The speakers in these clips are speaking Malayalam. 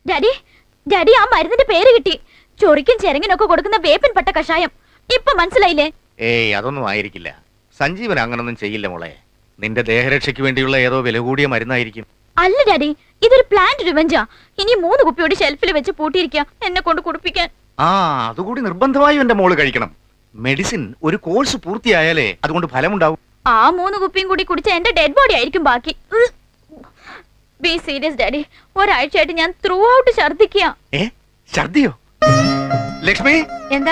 ഡാഡി ഡാഡി ആ മരുന്നിന്റെ പേര് കിട്ടി ചൊറിക്കും ചെരങ്ങിനൊക്കെ കൊടുക്കുന്ന വേപ്പിൻ പട്ട കഷായം ഇപ്പൊ മനസ്സിലായില്ലേ ഏയ് അതൊന്നും ആയിരിക്കില്ല സഞ്ജീവൻ അങ്ങനൊന്നും ചെയ്യില്ല മോളെ നിന്റെ ദേഹരക്ഷയ്ക്ക് വേണ്ടിയുള്ള ഏതോ വില കൂടിയ മരുന്നായിരിക്കും അല്ല ഡാഡി ഇതൊരു പ്ലാന്റ് റിവെഞ്ചാ ഇനി മൂന്ന് കുപ്പിയോട് ഷെൽഫിൽ വെച്ച് പൂട്ടിയിരിക്കുക എന്നെ കൊണ്ട് കുടിപ്പിക്കാൻ ആ അതുകൂടി നിർബന്ധമായും എന്റെ മോള് കഴിക്കണം മെഡിസിൻ ഒരു കോഴ്സ് പൂർത്തിയായാലേ അതുകൊണ്ട് ഫലമുണ്ടാവും ആ മൂന്ന് കുപ്പിയും കൂടി കുടിച്ച എന്റെ ഡെഡ് ബോഡി ആയിരിക്കും ബാക്കി ബി സീരിയസ് ഡാഡി ഒരാഴ്ചയായിട്ട് ഞാൻ ത്രൂ ഔട്ട് ഛർദിക്കുക ഏ ഛർദിയോ ലക്ഷ്മി എന്താ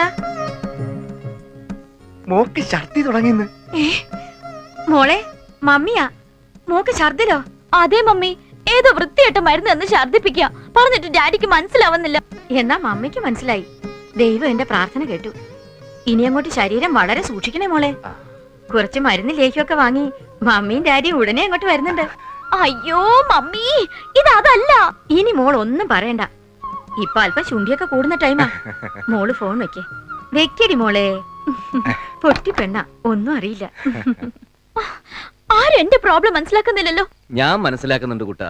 മോക്ക് ഛർദി തുടങ്ങിന്ന് മോളെ മമ്മിയാ മോക്ക് ഛർദിലോ അതെ മമ്മി ഏതോ വൃത്തിയായിട്ട് മരുന്ന് എന്ന് ഛർദിപ്പിക്കുക പറഞ്ഞിട്ട് ഡാഡിക്ക് മനസ്സിലാവുന്നില്ല എന്നാ മമ്മിക്ക് മനസ്സിലായി ദൈവം എന്റെ പ്രാർത്ഥന കേട്ടു ഇനി അങ്ങോട്ട് ശരീരം വളരെ സൂക്ഷിക്കണേ മോളെ കുറച്ച് മരുന്ന് ലേഖ്യമൊക്കെ വാങ്ങി മമ്മിയും ഡാഡിയും ഉടനെ അങ്ങോട്ട് വരുന്നുണ്ട് അയ്യോ മമ്മി ഇത് അതല്ല ഇനി മോൾ ഒന്നും പറയണ്ട ഇപ്പൊ അല്പം ശുണ്ടിയൊക്കെ കൂടുന്ന ടൈമാ മോള് ഫോൺ വെക്കേ വെക്കടി മോളെ പൊട്ടി പെണ്ണ ഒന്നും അറിയില്ല ആരും എന്റെ പ്രോബ്ലം മനസ്സിലാക്കുന്നില്ലല്ലോ ഞാൻ മനസ്സിലാക്കുന്നുണ്ട് കുട്ടാ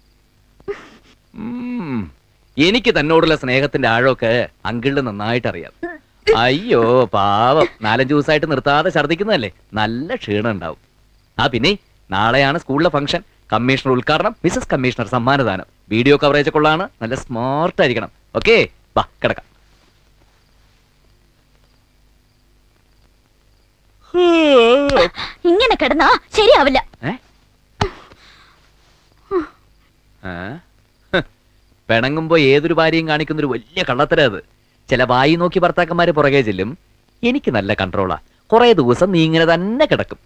ഉം. എനിക്ക് തന്നോടുള്ള സ്നേഹത്തിന്റെ ആഴമൊക്കെ അങ്കിളിന് നന്നായിട്ട് അറിയാം അയ്യോ പാവം നാലഞ്ചു ദിവസമായിട്ട് നിർത്താതെ ഛർദിക്കുന്നതല്ലേ നല്ല ക്ഷീണം ഉണ്ടാവും ആ പിന്നെ നാളെയാണ് സ്കൂളിലെ ഫംഗ്ഷൻ കമ്മീഷണർ ഉദ്ഘാടനം മിസസ് കമ്മീഷണർ സമ്മാനദാനം വീഡിയോ കവറേജ് ഒക്കെ ഉള്ളതാണ് നല്ല സ്മാർട്ട് ആയിരിക്കണം ഓക്കെ വാ കിടക്കാം ഇങ്ങനെ കിടന്നാ ശരിയാവില്ല ഏ? ആ? ഹ്. പിണങ്ങുമ്പോ ഏതൊരു ഭാര്യയും കാണിക്കുന്ന ഒരു വലിയ കള്ളത്തര അത് ചില വായി നോക്കി ഭർത്താക്കന്മാര് പുറകെ ചെല്ലും എനിക്ക് നല്ല കൺട്രോളാ കുറെ ദിവസം നീ ഇങ്ങനെ തന്നെ കിടക്കും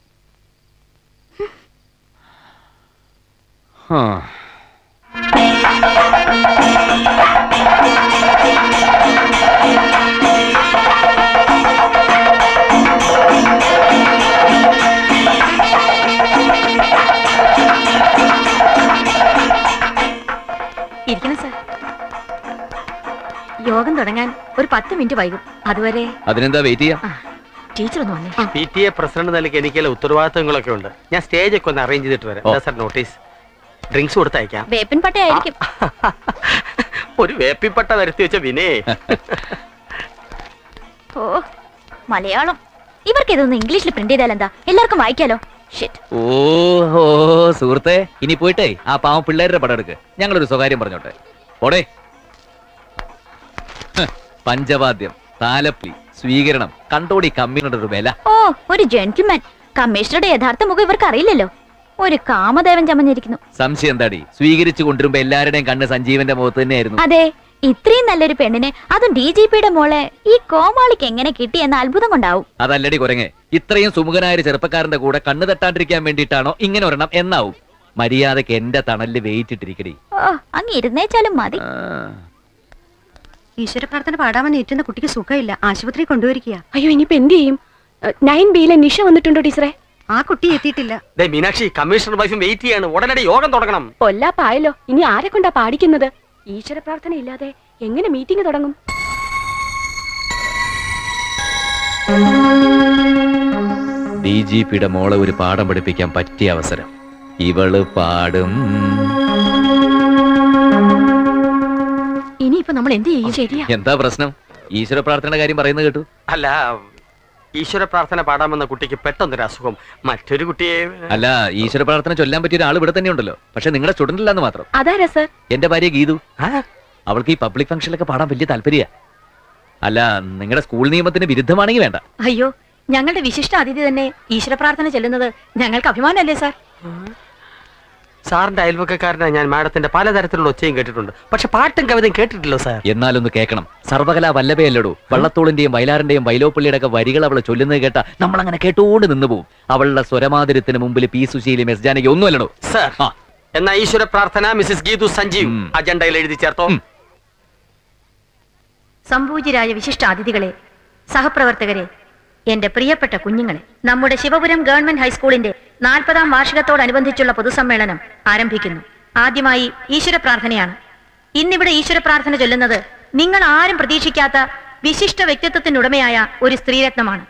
ഹാ. ഇരിക്കണം സാർ യോഗം തുടങ്ങാൻ ഒരു പത്ത് മിനിറ്റ് വൈകും അതുവരെ അതിനെന്താ വെയിറ്റ് ചെയ്യാം ടീച്ചർ ഒന്ന് വന്നേ പി ടി എ പ്രസിഡന്റ് നിലയ്ക്ക് എനിക്കുള്ള ഉത്തരവാദിത്തങ്ങളൊക്കെ ഉണ്ട് ഞാൻ സ്റ്റേജ് ഒക്കെ ഒന്ന് അറേഞ്ച് ചെയ്തിട്ട് വരാം ഓ. സാർ നോട്ടീസ് ഡ്രിങ്ക്സ് കൊടുത്തയക്കാം വേപ്പിൻ പട്ടയായിരിക്കും ഒരു വേപ്പിപ്പട്ട വരുത്തി വെച്ച വിനേ ഓ മലയാളം ഇവർക്ക് ഇതൊന്ന് ഇംഗ്ലീഷിൽ പ്രിന്റ് ചെയ്താൽ എന്താ എല്ലാവർക്കും വായിക്കാലോ ഷിറ്റ് ഓ ഓ സുഹൃത്തെ ഇനി പോയിട്ടേ ആ പാവം പിള്ളേരുടെ പടം എടുക്ക് ഞങ്ങളൊരു സ്വകാര്യം പറഞ്ഞോട്ടെ പോടേ ഹ്, പഞ്ചവാദ്യം താലപ്പി സ്വീകരണം കണ്ടോടി കമ്മിയുടെ ഒരു വില ഓ ഒരു ജെന്റിൽമാൻ കമ്മീഷണറുടെ യഥാർത്ഥ മുഖം ഇവർക്ക് അറിയില്ലല്ലോ ഒരു കാമദേവൻ ചമഞ്ഞിരിക്കുന്നു സംശയം എന്താടി സ്വീകരിച്ചു കൊണ്ടിരുമ്പോ എല്ലാവരുടെയും കണ്ണ് സഞ്ജീവന്റെ മുഖത്ത് തന്നെയായിരുന്നു അതെ ഇത്രയും നല്ലൊരു പെണ്ണിനെ അതും ഡി ജി പിയുടെ മോളെ ഈ കോമാളിക്ക് എങ്ങനെ കിട്ടിയെന്ന അത്ഭുതം കൊണ്ടാവും അതല്ലടി കുരങ്ങ് ഇത്രയും സുമുഖനായ ഒരു ചെറുപ്പക്കാരന്റെ കൂടെ കണ്ണ് തട്ടാണ്ടിരിക്കാൻ വേണ്ടിയിട്ടാണോ ഇങ്ങനെ ഒരെണ്ണം എന്നാവും മര്യാദക്ക് എന്റെ തണലില് വെയിറ്റ് ഇട്ടിരിക്കടി ഓ അങ്ങ് ഇരുന്നേച്ചാലും മതി ആ. ഈശ്വര പ്രാർത്ഥന പാടാമെന്ന് ഏറ്റുന്ന കുട്ടിക്ക് സുഖമില്ല ആശുപത്രി കൊണ്ടുവരിക അയ്യോ ഇനിയിപ്പോ എന്ത് ചെയ്യും നയൻ ബിയിലെ നിഷ വന്നിട്ടുണ്ടോ ടീച്ചറെ ആ കുട്ടി എത്തിയിട്ടില്ല ദേ മീനാക്ഷി കമ്മീഷണർ വൈഫും വെയിറ്റ് ചെയ്യാണ് ഉടനടി യോഗം തുടങ്ങണം കൊല്ലാപ്പായല്ലോ ഇനി ആരെ കൊണ്ടാ പാടിക്കുന്നത് ഈശ്വര പ്രാർത്ഥന ഇല്ലാതെ എങ്ങനെ മീറ്റിംഗ് തുടങ്ങും ഡി ജി പിയുടെ മോളെ ഒരു പാഠം പഠിപ്പിക്കാൻ പറ്റിയ അവസരം ഇവള് പാടും ഇനിയിപ്പോ നമ്മൾ എന്ത് ചെയ്യും ശരിയാ എന്താ പ്രശ്നം ഈശ്വര പ്രാർത്ഥനയുടെ കാര്യം പറയുന്നത് കേട്ടു അല്ല ഈശ്വര പ്രാർത്ഥന പാടാമെന്ന കുട്ടിക്ക് പെട്ടെന്നൊരു അസുഖം മറ്റൊരു കുട്ടിയെ അല്ല ഈശ്വര പ്രാർത്ഥന ചൊല്ലാൻ പറ്റിയ ഒരാൾ ഇവിടെ തന്നെ ഉണ്ടല്ലോ പക്ഷെ നിങ്ങളുടെ സ്റ്റുഡന്റ് അല്ലാന്ന് മാത്രം അതാരാ സർ എന്റെ ഭാര്യ ഗീതു ആ? അവൾക്ക് ഈ പബ്ലിക് ഫംഗ്ഷനിലൊക്കെ പാടാൻ വലിയ താല്പര്യ അല്ല നിങ്ങളുടെ സ്കൂൾ നിയമത്തിന് വിരുദ്ധമാണെങ്കിൽ വേണ്ട അയ്യോ ഞങ്ങളുടെ വിശിഷ്ട അതിഥി തന്നെ ഈശ്വര പ്രാർത്ഥന ചെല്ലുന്നത് ഞങ്ങൾക്ക് അഭിമാനമല്ലേ സാർ സാറിന്റെ അയൽവക്കക്കാരനായ ഞാൻ മാഡത്തിന്റെ പലതരത്തിലുള്ള ഒച്ചയും കേട്ടിട്ടുണ്ട് പക്ഷെ പാട്ടും കവിതയും കേട്ടിട്ടില്ലോ സാർ എന്നാലൊന്ന് കേൾക്കണം സർവകലാ വല്ലഭയല്ലടോ വള്ളത്തോളിന്റെയും വയലാറിന്റെയും വൈലോപ്പള്ളിയുടെ ഒക്കെ വരികൾ അവളെ ചൊല്ലുന്നത് കേട്ട നമ്മൾ അങ്ങനെ കേട്ടുകൊണ്ട് നിന്ന് പോവും അവളുടെ സ്വരമാതിരത്തിന് മുമ്പിൽ പി സുശീലും എസ് ജാനകി ഒന്നുമല്ലടോ സാർ ആ. എന്നാ ഈശ്വര പ്രാർത്ഥന മിസ്സിസ് ഗീതു സഞ്ജീവ് ഉം. അജണ്ടയിൽ എഴുതി ചേർത്തോ ഉം. സംപൂജ്യരായ വിശിഷ്ട അതിഥികളെ സഹപ്രവർത്തകരെ എന്റെ പ്രിയപ്പെട്ട കുഞ്ഞുങ്ങളെ നമ്മുടെ ശിവപുരം ഗവൺമെന്റ് ഹൈസ്കൂളിന്റെ നാൽപ്പതാം വാർഷികത്തോടനുബന്ധിച്ചുള്ള പൊതുസമ്മേളനം ആരംഭിക്കുന്നു ആദ്യമായി ഈശ്വര പ്രാർത്ഥനയാണ് ഇന്നിവിടെ ഈശ്വര പ്രാർത്ഥന ചൊല്ലുന്നത് നിങ്ങൾ ആരും പ്രതീക്ഷിക്കാത്ത വിശിഷ്ട വ്യക്തിത്വത്തിനുടമയായ ഒരു സ്ത്രീരത്നമാണ്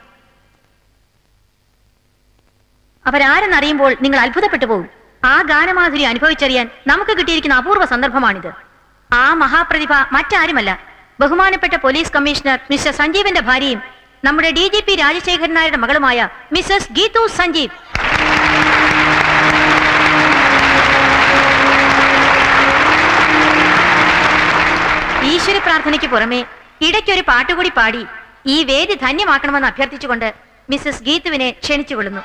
അവരാരെന്നറിയുമ്പോൾ നിങ്ങൾ അത്ഭുതപ്പെട്ടു പോകും ആ ഗാനമാധുരി അനുഭവിച്ചറിയാൻ നമുക്ക് കിട്ടിയിരിക്കുന്ന അപൂർവ സന്ദർഭമാണിത് ആ മഹാപ്രതിഭ മറ്റാരുമല്ല ബഹുമാനപ്പെട്ട പോലീസ് കമ്മീഷണർ മിസ്റ്റർ സഞ്ജീവിന്റെ ഭാര്യയും നമ്മുടെ ഡി ജി പി രാജശേഖരൻ നായരുടെ മകളുമായ മിസ്സസ് ഗീതു സഞ്ജീവ് ഈശ്വര പ്രാർത്ഥനയ്ക്ക് പുറമെ ഇടയ്ക്കൊരു പാട്ടുകൂടി പാടി ഈ വേദി ധന്യമാക്കണമെന്ന് അഭ്യർത്ഥിച്ചുകൊണ്ട് മിസ്സസ് ഗീതുവിനെ ക്ഷണിച്ചുകൊള്ളുന്നു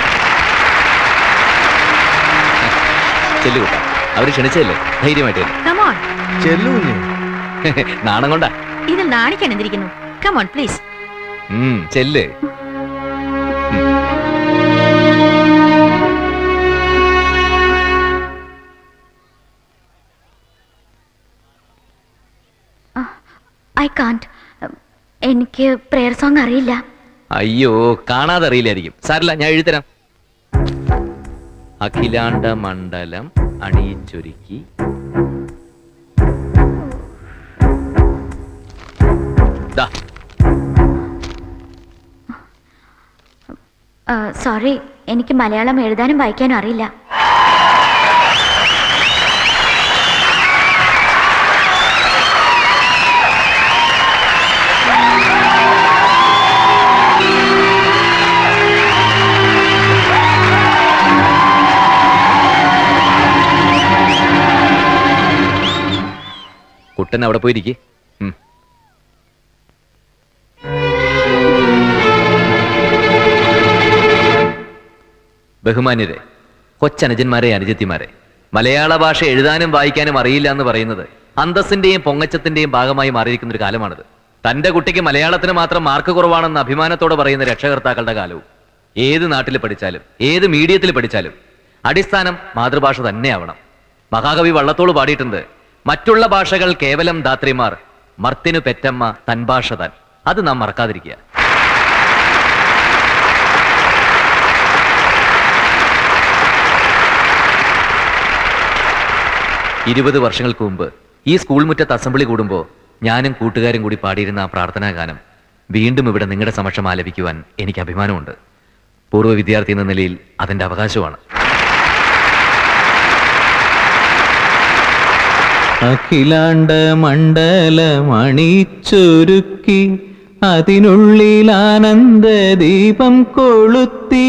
ചെല്ലു കൂട്ടാ അവര് ക്ഷണിച്ചല്ലേ ധൈര്യമായിട്ട് ചെല്ല്. കമോൺ ചെല്ലൂഞ്ഞ് നാണം കൊണ്ടാ ഇതിൽ നാണിക്കാൻ എന്തിരിക്കുന്നു കമോൺ പ്ലീസ് ഉം ചെല്ല് ഐ കാണ്ട് എനിക്ക് പ്രെയർ സോങ് അറിയില്ല അയ്യോ കാണാതെ അറിയില്ലായിരിക്കും സാരില്ല ഞാൻ എഴുതരാം അഖിലാണ്ട മണ്ഡലം അണിയിച്ചൊരുക്കി ദാ, സോറി എനിക്ക് മലയാളം എഴുതാനും വായിക്കാനും അറിയില്ല കുട്ടൻ അവിടെ പോയിരിക്കെ ബഹുമാന്യരെ കൊച്ചനുജന്മാരെ അനുജത്തിമാരെ മലയാള ഭാഷ എഴുതാനും വായിക്കാനും അറിയില്ല എന്ന് പറയുന്നത് അന്തസ്സിന്റെയും പൊങ്ങച്ചത്തിന്റെയും ഭാഗമായി മാറിയിരിക്കുന്ന ഒരു കാലമാണിത് തന്റെ കുട്ടിക്ക് മലയാളത്തിന് മാത്രം മാർക്ക് കുറവാണെന്ന് അഭിമാനത്തോടെ പറയുന്ന രക്ഷകർത്താക്കളുടെ കാലവും ഏത് നാട്ടിൽ പഠിച്ചാലും ഏത് മീഡിയത്തിൽ പഠിച്ചാലും അടിസ്ഥാനം മാതൃഭാഷ തന്നെയാവണം മഹാകവി വള്ളത്തോട് പാടിയിട്ടുണ്ട് മറ്റുള്ള ഭാഷകൾ കേവലം ധാത്രിമാർ മർത്തിനു പെറ്റമ്മ തൻ ഭാഷ താൻ അത് നാം മറക്കാതിരിക്കുക ഇരുപത് വർഷങ്ങൾക്ക് മുമ്പ് ഈ സ്കൂൾ മുറ്റത്ത് അസംബ്ലി കൂടുമ്പോൾ ഞാനും കൂട്ടുകാരും കൂടി പാടിയിരുന്ന ആ പ്രാർത്ഥനാ ഗാനം വീണ്ടും ഇവിടെ നിങ്ങളുടെ സമക്ഷം ആലപിക്കുവാൻ എനിക്ക് അഭിമാനമുണ്ട് പൂർവ്വ വിദ്യാർത്ഥി എന്ന നിലയിൽ അതെന്റെ അവകാശമാണ് അഖിലാണ്ട മണ്ഡലമണിച്ചൊരുക്കി അതിനുള്ളിൽ ആനന്ദ ദീപം കൊളുത്തി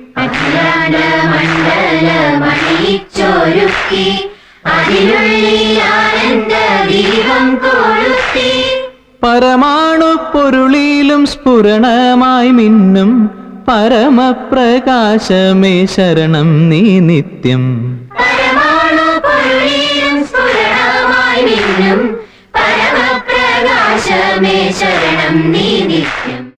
പരമാണു പൊരുളിലും സ്ഫുരണമായി മിന്നും പരമപ്രകാശമേ ശരണം നീ നിത്യം പരമാണു പൊരുളിലും സ്ഫുരണമായി മിന്നും പരമപ്രകാശമേ ശരണം നീ നിത്യം